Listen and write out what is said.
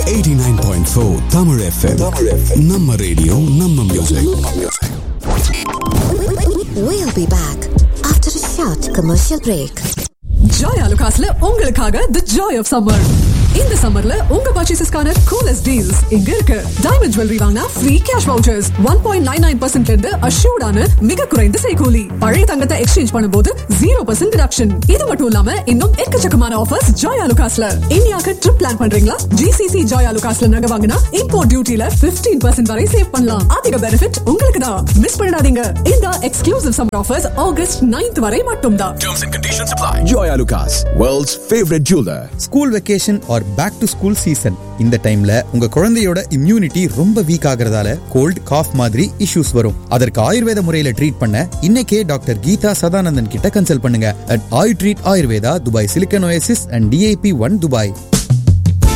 89.4 Tamil FM. நம்ம radio நம்ம music We'll be back after a short commercial break. Joy அலுகாஸ்ல உங்களுக்காக தி ஜாய் ஆஃப் சம்மர் இந்த சம்மர்ல உங்க பர்ச்சேசஸ்க்கான கூலஸ்ட் டீல்ஸ் இங்க இருக்கு டைமண்ட் ஜுவல்லரி வாங்கினா free cash vouchers one point nine nine பர்சன்ட்ல இருந்து அஷ்யூர்டான மிக குறைந்த செய்கூலி பழைய தங்கத்தை எக்ஸ்சேஞ்ச் பண்ணும்போது ஜீரோ பர்சன்ட் டிடக்ஷன் இது மட்டும் இல்லாம இன்னும் எக்கச்சக்கமான ஆஃபர்ஸ் ஜாய் அலுகாஸ்ல இந்தியாவுக்கு ட்ரிப் பிளான் பண்றீங்களா ஜிசிசி ஜாய் அலுகாஸ்ல நகை வாங்கினா இம்போர்ட் டியூட்டில பிப்டீன் பர்சன்ட் வரை சேவ் பண்ணலாம் அதிக பெனிஃபிட் உங்களுக்கு தான் மிஸ் பண்ணிடாதீங்க இந்த exclusive summer offers August 9th வரை மட்டும்தான் Terms and conditions apply. Joy Alucas, world's favorite jeweler. School vacation are back to school season இந்த டைம்ல உங்க குழந்தையோட இம்யூனிட்டி ரொம்ப வீக் ஆகுறதால கோல்ட் காஃப் மாதிரி இஷ்யூஸ் வரும் அதற்கு ஆயுர்வேத முறையில ட்ரீட் பண்ண இன்னைக்கே டாக்டர் கீதா சதானந்தன் கிட்ட கன்சல்ட் பண்ணுங்க at Ayu treat Ayurveda Dubai Silicon Oasis and DIP one Dubai